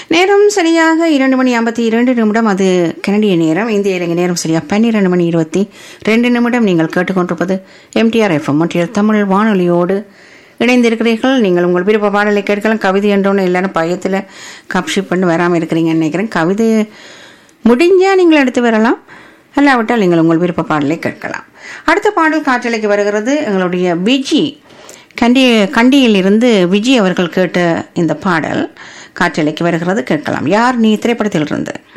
நேரம் சரியாக இரண்டு மணி ஐம்பத்தி இரண்டு நிமிடம் அது கனடிய நேரம் இந்திய இலங்கை நேரம் சரியாக பன்னிரண்டு மணி இருபத்தி ரெண்டு நிமிடம் நீங்கள் கேட்டுக்கொண்டிருப்பது எம்டிஆர் எஃப்எம் ஒன்றியர் தமிழ் வானொலியோடு இணைந்திருக்கிறீர்கள் நீங்கள் உங்கள் விருப்ப பாடலை கேட்கலாம் கவிதை என்றோன்னு எல்லாரும் பயத்தில் கப்ஷிப் பண்ணி வராமல் இருக்கிறீங்கன்னு நினைக்கிறேன் கவிதை முடிஞ்சால் நீங்கள் எடுத்து வரலாம் அல்லாவிட்டால் நீங்கள் உங்கள் விருப்ப பாடலை கேட்கலாம் அடுத்த பாடல் காற்றலைக்கு வருகிறது எங்களுடைய விஜி கண்டி கண்டியில் இருந்து விஜய் அவர்கள் கேட்ட இந்த பாடல் காற்றலைக்கு வருகிறது கேட்கலாம் யார் நீ திரைப்படத்தில் இருந்து